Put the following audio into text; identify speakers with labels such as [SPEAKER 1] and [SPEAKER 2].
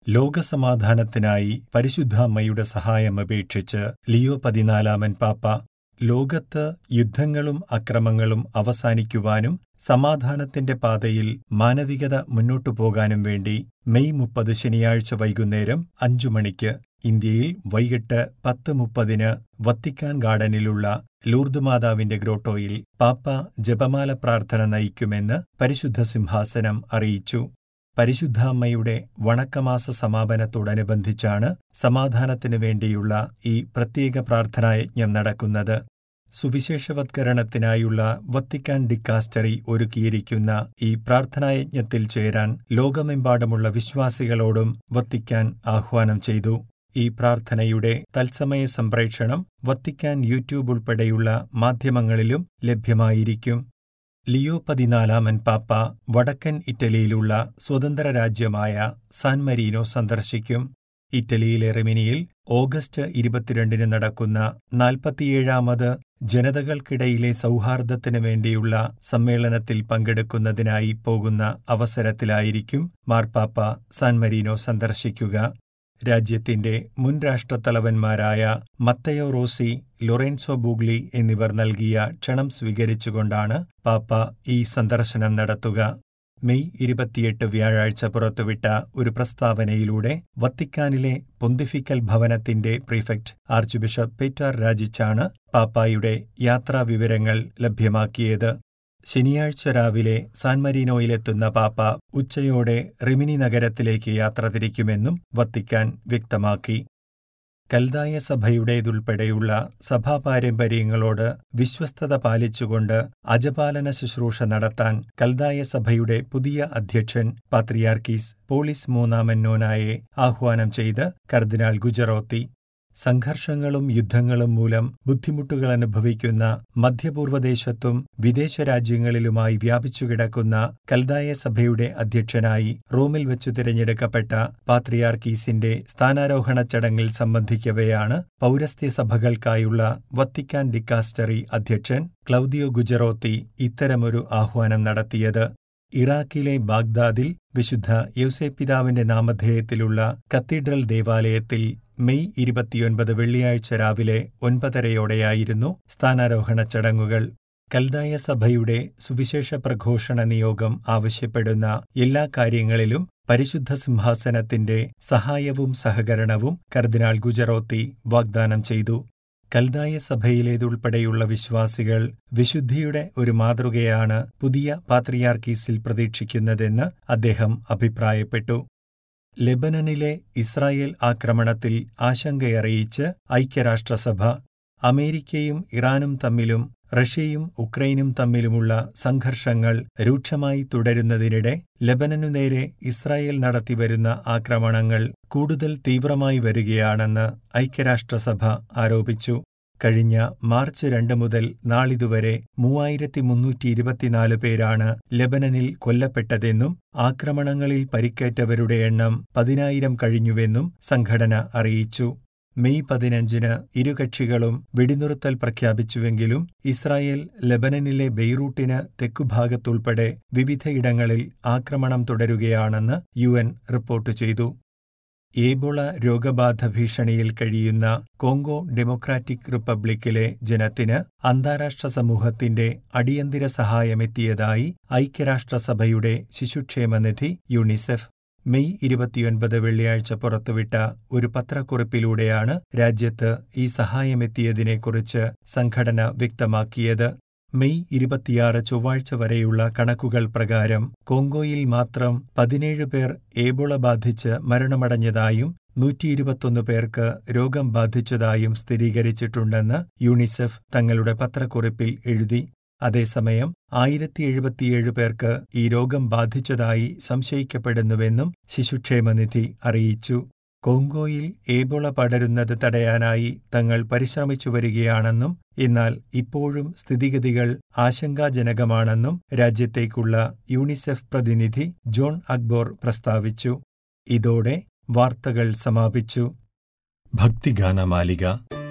[SPEAKER 1] ലോകസമാധാനത്തിനായി പരിശുദ്ധ അമ്മയുടെ സഹായം അപേക്ഷിച്ച് ലിയോ പതിനാലാമൻ പാപ്പ ലോകത്ത് യുദ്ധങ്ങളും അക്രമങ്ങളും അവസാനിക്കുവാനും സമാധാനത്തിന്റെ പാതയിൽ മാനവികത മുന്നോട്ടു പോകാനും വേണ്ടി മെയ് മുപ്പത് ശനിയാഴ്ച വൈകുന്നേരം അഞ്ചു മണിക്ക് ഇന്ത്യയിൽ വൈകിട്ട് പത്ത് മുപ്പതിന് വത്തിക്കാൻ ഗാർഡനിലുള്ള ലൂർദ് മാതാവിന്റെ ഗ്രോട്ടോയിൽ പാപ്പ ജപമാല പ്രാർത്ഥന നയിക്കുമെന്ന് പരിശുദ്ധ സിംഹാസനം അറിയിച്ചു പരിശുദ്ധ അമ്മയുടെ വണക്കമാസ സമാപനത്തോടനുബന്ധിച്ചാണ് സമാധാനത്തിനു വേണ്ടിയുള്ള ഈ പ്രത്യേക പ്രാർത്ഥനായജ്ഞം നടക്കുന്നത് സുവിശേഷവത്കരണത്തിനായുള്ള വത്തിക്കാൻ ഡിക്കാസ്റ്ററി ഒരുക്കിയിരിക്കുന്ന ഈ പ്രാർത്ഥനായജ്ഞത്തിൽ ചേരാൻ ലോകമെമ്പാടുമുള്ള വിശ്വാസികളോടും വത്തിക്കാൻ ആഹ്വാനം ചെയ്തു ഈ പ്രാർത്ഥനയുടെ തത്സമയ സംപ്രേക്ഷണം വത്തിക്കാൻ യൂട്യൂബ് ഉൾപ്പെടെയുള്ള മാധ്യമങ്ങളിലും ലഭ്യമായിരിക്കും ലിയോ പതിനാലാമൻ പാപ്പ വടക്കൻ ഇറ്റലിയിലുള്ള സ്വതന്ത്ര രാജ്യമായ സാൻ മരീനോ സന്ദർശിക്കും ഇറ്റലിയിലെ റിമിനിയിൽ ഓഗസ്റ്റ് ഇരുപത്തിരണ്ടിന് നടക്കുന്ന നാൽപ്പത്തിയേഴാമത് ജനതകൾക്കിടയിലെ സൗഹാർദ്ദത്തിനു വേണ്ടിയുള്ള സമ്മേളനത്തിൽ പങ്കെടുക്കുന്നതിനായി പോകുന്ന അവസരത്തിലായിരിക്കും മാർപ്പാപ്പ സാൻ മരീനോ സന്ദർശിക്കുക രാജ്യത്തിന്റെ മുൻ രാഷ്ട്രത്തലവന്മാരായ മത്തയോ റോസി ലൊറൻസോ ബൂഗ്ലി എന്നിവർ നൽകിയ ക്ഷണം സ്വീകരിച്ചുകൊണ്ടാണ് പാപ്പ ഈ സന്ദർശനം നടത്തുക മെയ് ഇരുപത്തിയെട്ട് വ്യാഴാഴ്ച പുറത്തുവിട്ട ഒരു പ്രസ്താവനയിലൂടെ വത്തിക്കാനിലെ പൊന്തിഫിക്കൽ ഭവനത്തിന്റെ പ്രീഫെക്ട് ആർച്ച് ബിഷപ്പ് പീറ്റർ രാജിച്ചാണ് പാപ്പായുടെ യാത്രാവിവരങ്ങൾ ലഭ്യമാക്കിയത് ശനിയാഴ്ച രാവിലെ സാൻമരീനോയിലെത്തുന്ന പാപ്പ ഉച്ചയോടെ റിമിനി നഗരത്തിലേക്ക് യാത്ര തിരിക്കുമെന്നും വത്തിക്കാൻ വ്യക്തമാക്കി കൽദായ സഭയുടേതുൾപ്പെടെയുള്ള സഭാപാരമ്പര്യങ്ങളോട് വിശ്വസ്തത പാലിച്ചുകൊണ്ട് അജപാലന ശുശ്രൂഷ നടത്താൻ കൽദായ സഭയുടെ പുതിയ അധ്യക്ഷൻ പാത്രിയാർക്കീസ് പോളിസ് മൂന്നാമന്നോനായെ ആഹ്വാനം ചെയ്ത് കർദിനാൾ ഗുജറോത്തി സംഘർഷങ്ങളും യുദ്ധങ്ങളും മൂലം ബുദ്ധിമുട്ടുകൾ അനുഭവിക്കുന്ന മധ്യപൂർവ്വദേശത്തും വിദേശ രാജ്യങ്ങളിലുമായി വ്യാപിച്ചുകിടക്കുന്ന കൽദായ സഭയുടെ അധ്യക്ഷനായി റോമിൽ വെച്ചു തിരഞ്ഞെടുക്കപ്പെട്ട പാത്രിയാർക്കീസിന്റെ സ്ഥാനാരോഹണ ചടങ്ങിൽ സംബന്ധിക്കവെയാണ് പൗരസ്ത്യ സഭകൾക്കായുള്ള വത്തിക്കാൻ ഡിക്കാസ്റ്ററി അധ്യക്ഷൻ ക്ലൗദിയോ ഗുജറോത്തി ഇത്തരമൊരു ആഹ്വാനം നടത്തിയത് ഇറാഖിലെ ബാഗ്ദാദിൽ വിശുദ്ധ യൗസേപ്പിതാവിന്റെ നാമധേയത്തിലുള്ള കത്തീഡ്രൽ ദേവാലയത്തിൽ മെയ് ഇരുപത്തിയൊൻപത് വെള്ളിയാഴ്ച രാവിലെ ഒൻപതരയോടെയായിരുന്നു സ്ഥാനാരോഹണ ചടങ്ങുകൾ കൽദായ സഭയുടെ സുവിശേഷ പ്രഘോഷണ നിയോഗം ആവശ്യപ്പെടുന്ന എല്ലാ കാര്യങ്ങളിലും പരിശുദ്ധ സിംഹാസനത്തിന്റെ സഹായവും സഹകരണവും കർദിനാൾ ഗുജറോത്തി വാഗ്ദാനം ചെയ്തു കൽദായ സഭയിലേതുൾപ്പെടെയുള്ള വിശ്വാസികൾ വിശുദ്ധിയുടെ ഒരു മാതൃകയാണ് പുതിയ പാത്രിയാർക്കീസിൽ പ്രതീക്ഷിക്കുന്നതെന്ന് അദ്ദേഹം അഭിപ്രായപ്പെട്ടു ലെബനനിലെ ഇസ്രായേൽ ആക്രമണത്തിൽ ആശങ്കയറിയിച്ച് ഐക്യരാഷ്ട്രസഭ അമേരിക്കയും ഇറാനും തമ്മിലും റഷ്യയും ഉക്രൈനും തമ്മിലുമുള്ള സംഘർഷങ്ങൾ രൂക്ഷമായി തുടരുന്നതിനിടെ ലബനനു നേരെ ഇസ്രായേൽ നടത്തിവരുന്ന ആക്രമണങ്ങൾ കൂടുതൽ തീവ്രമായി വരികയാണെന്ന് ഐക്യരാഷ്ട്രസഭ ആരോപിച്ചു കഴിഞ്ഞ മാർച്ച് രണ്ട് മുതൽ നാളിതുവരെ മൂവായിരത്തി മുന്നൂറ്റി ഇരുപത്തിനാല് പേരാണ് ലബനനിൽ കൊല്ലപ്പെട്ടതെന്നും ആക്രമണങ്ങളിൽ പരിക്കേറ്റവരുടെ എണ്ണം പതിനായിരം കഴിഞ്ഞുവെന്നും സംഘടന അറിയിച്ചു മെയ് പതിനഞ്ചിന് ഇരുകക്ഷികളും വെടിനിറുത്തൽ പ്രഖ്യാപിച്ചുവെങ്കിലും ഇസ്രായേൽ ലബനനിലെ ബെയ്റൂട്ടിന് തെക്കുഭാഗത്തുൾപ്പെടെ വിവിധയിടങ്ങളിൽ ആക്രമണം തുടരുകയാണെന്ന് യു റിപ്പോർട്ട് ചെയ്തു ഏബോള രോഗബാധ ഭീഷണിയിൽ കഴിയുന്ന കോങ്കോ ഡെമോക്രാറ്റിക് റിപ്പബ്ലിക്കിലെ ജനത്തിന് അന്താരാഷ്ട്ര സമൂഹത്തിന്റെ അടിയന്തര സഹായമെത്തിയതായി ഐക്യരാഷ്ട്രസഭയുടെ ശിശുക്ഷേമനിധി യുണിസെഫ് മെയ് ഇരുപത്തിയൊൻപത് വെള്ളിയാഴ്ച പുറത്തുവിട്ട ഒരു പത്രക്കുറിപ്പിലൂടെയാണ് രാജ്യത്ത് ഈ സഹായമെത്തിയതിനെക്കുറിച്ച് സംഘടന വ്യക്തമാക്കിയത് മെയ് ഇരുപത്തിയാറ് ചൊവ്വാഴ്ച വരെയുള്ള കണക്കുകൾ പ്രകാരം കോങ്കോയിൽ മാത്രം പതിനേഴ് പേർ ഏബോള ബാധിച്ച് മരണമടഞ്ഞതായും നൂറ്റിയിരുപത്തൊന്ന് പേർക്ക് രോഗം ബാധിച്ചതായും സ്ഥിരീകരിച്ചിട്ടുണ്ടെന്ന് യൂണിസെഫ് തങ്ങളുടെ പത്രക്കുറിപ്പിൽ എഴുതി അതേസമയം ആയിരത്തി എഴുപത്തിയേഴ് പേർക്ക് ഈ രോഗം ബാധിച്ചതായി സംശയിക്കപ്പെടുന്നുവെന്നും ശിശുക്ഷേമനിധി അറിയിച്ചു കോങ്കോയിൽ ഏബോള പടരുന്നത് തടയാനായി തങ്ങൾ പരിശ്രമിച്ചു വരികയാണെന്നും എന്നാൽ ഇപ്പോഴും സ്ഥിതിഗതികൾ ആശങ്കാജനകമാണെന്നും രാജ്യത്തേക്കുള്ള യൂണിസെഫ് പ്രതിനിധി ജോൺ അക്ബോർ പ്രസ്താവിച്ചു ഇതോടെ വാർത്തകൾ സമാപിച്ചു ഭക്തിഗാനമാലിക